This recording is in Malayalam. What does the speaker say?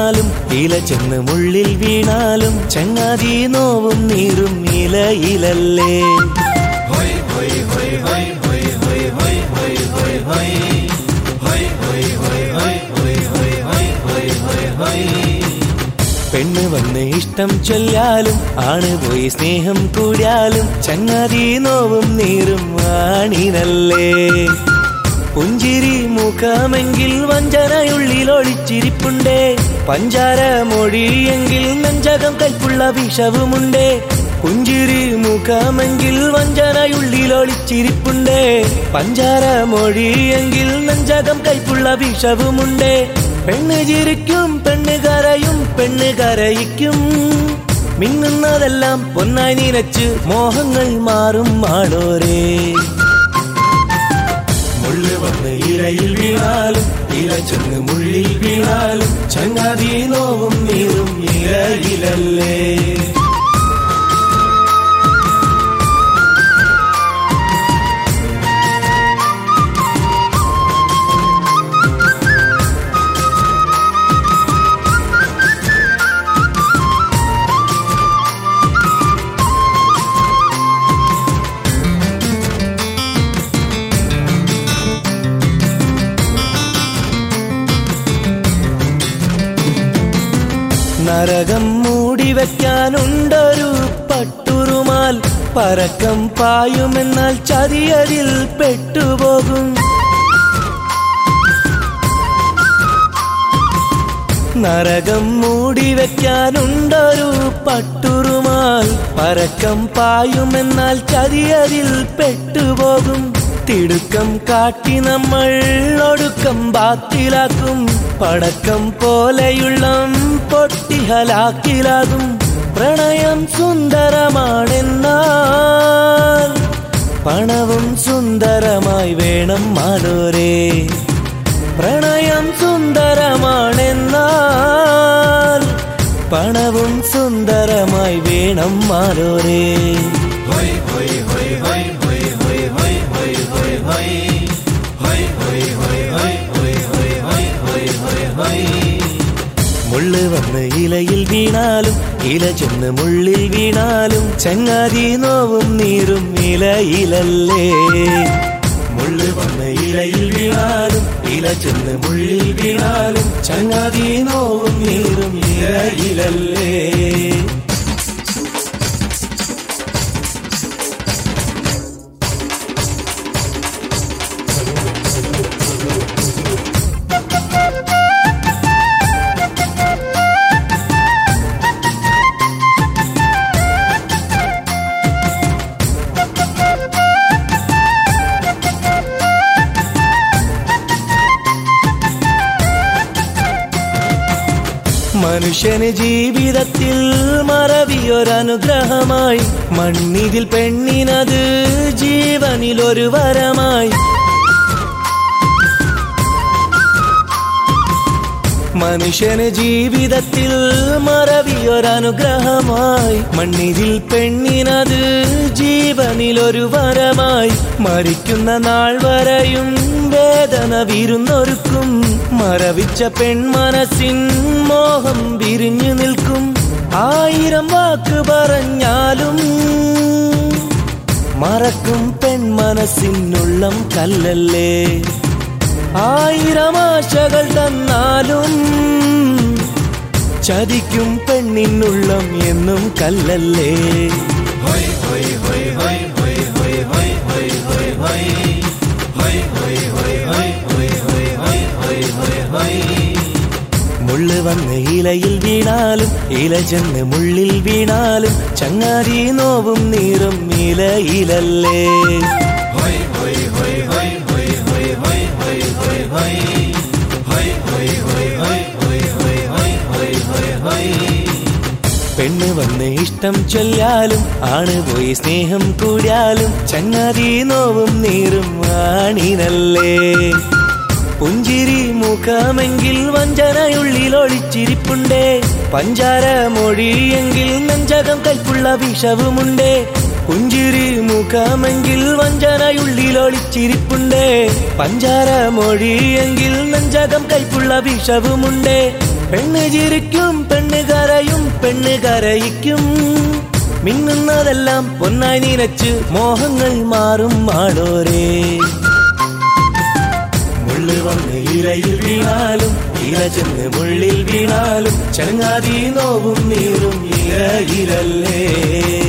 വീണാലും ഇല ചെന്ന് മുള്ളിൽ വീണാലും ചങ്ങാതി നോവും നീറും ഇലയിലല്ലേ പെണ്ണ് വന്ന് ഇഷ്ടം ചൊല്ലാലും ആണ് പോയി സ്നേഹം കൂടിയാലും ചങ്ങാതി നോവും നീറും ആണിനല്ലേ പുഞ്ചിരി മുഖമെങ്കിൽ വഞ്ചനയുള്ളിൽ ഒളിച്ചിരിപ്പുണ്ടേ പഞ്ചാര മൊഴിയെങ്കിൽ നെഞ്ചകം കൽപ്പുള്ള വിഷവുമുണ്ടേ പുഞ്ചിരി മുഖമെങ്കിൽ വഞ്ചനയുള്ളിൽ ഒളിച്ചിരിപ്പുണ്ടേ പഞ്ചാര മൊഴിയെങ്കിൽ നെഞ്ചകം കൈപ്പുള്ള വിഷവുമുണ്ടേ പെണ്ണ് ചിരിക്കും പെണ്ണ് കരയും പെണ്ണ് കരയിക്കും മിന്നുന്നതെല്ലാം പൊന്നായി നിനച്ച് മോഹങ്ങൾ മാറും ആളോരേ മുള്ളു വന്ന് ഇലയിൽ വീണാലും ഇല ചെന്ന് മുള്ളിൽ വീണാലും ചങ്ങാതി നോവും നീറും ഇലയിലല്ലേ നരകം മൂടി വെക്കാനുണ്ടൊരു പട്ടുറുമാൽ പരക്കം പായുമെന്നാൽ ചതിയതിൽ പെട്ടുപോകും നരകം മൂടി വെക്കാനുണ്ടൊരു പട്ടുറുമാൽ പരക്കം പായുമെന്നാൽ ചതിയതിൽ പെട്ടുപോകും തിടുക്കം കാട്ടി നമ്മൾ ഒടുക്കം ബാത്തിലാക്കും പടക്കം പോലെയുള്ള പൊട്ടിഹലാക്കിലാകും പ്രണയം സുന്ദരമാണെന്നാൽ പണവും സുന്ദരമായി വേണം മാലോരേ പ്രണയം സുന്ദരമാണെന്നാൽ പണവും സുന്ദരമായി വേണം മാലോരേ മുള്ളു വന്ന് ഇലയിൽ വീണാലും ഇല ചെന്ന് മുള്ളിൽ വീണാലും ചങ്ങാതി നോവും നീറും ഇലയിലല്ലേ മുള്ളു വന്ന് ഇലയിൽ വീണാലും ഇല ചെന്ന് മുള്ളിൽ വീണാലും ചങ്ങാതി നോവും നീറും ഇലയിലല്ലേ മനുഷ്യന് ജീവിതത്തിൽ മറവിയൊരനുഗ്രഹമായി മണ്ണിതിൽ പെണ്ണിനത് ജീവനിലൊരു വരമായി മനുഷ്യന് ജീവിതത്തിൽ മറവിയൊരനുഗ്രഹമായി മണ്ണിതിൽ പെണ്ണിനത് ജീവനിലൊരു വരമായി മരിക്കുന്ന നാൾ വരെയും വേദന വിരുന്നൊരുക്കും മറവിച്ച പെൺമനസ്സിൻ മോഹം വിരിഞ്ഞു നിൽക്കും ആയിരം വാക്ക് പറഞ്ഞാലും മറക്കും പെൺമനസ്സിനുള്ളം കല്ലല്ലേ ആയിരം ആശകൾ തന്നാലും ചതിക്കും പെണ്ണിനുള്ളം എന്നും കല്ലല്ലേ മുള്ളു വന്ന് ഇലയിൽ വീണാലും ഇല ചെന്ന് മുള്ളിൽ വീണാലും ചങ്ങാതി നോവും നീറും ഇലയിലല്ലേ പെണ്ണ് വന്ന് ഇഷ്ടം ചൊല്ലാലും ആണ് പോയി സ്നേഹം കൂടിയാലും ചങ്ങാതി നോവും നീറും ആണിനല്ലേ പുഞ്ചിരി മുഖമെങ്കിൽ വഞ്ചനയുള്ളിൽ ഒളിച്ചിരിപ്പുണ്ടേ പഞ്ചാര മൊഴിയെങ്കിൽ നെഞ്ചകം കൽപ്പുള്ള വിഷവുമുണ്ടേ പുഞ്ചിരി മുഖമെങ്കിൽ വഞ്ചനയുള്ളിൽ ഒളിച്ചിരിപ്പുണ്ടേ പഞ്ചാര മൊഴിയെങ്കിൽ നെഞ്ചകം കൽപ്പുള്ള വിഷവുമുണ്ടേ പെണ്ണ് ചിരിക്കും പെണ്ണ് കരയും പെണ്ണ് കരയിക്കും മിന്നുന്നതെല്ലാം പൊന്നായി നിനച്ച് മോഹങ്ങൾ മാറും മാടോരേ മുള്ളു വന്ന് ഇലയിൽ വീണാലും ഇല ചെന്ന് മുള്ളിൽ വീണാലും ചങ്ങാതി നോവും നീറും ഇലയിലല്ലേ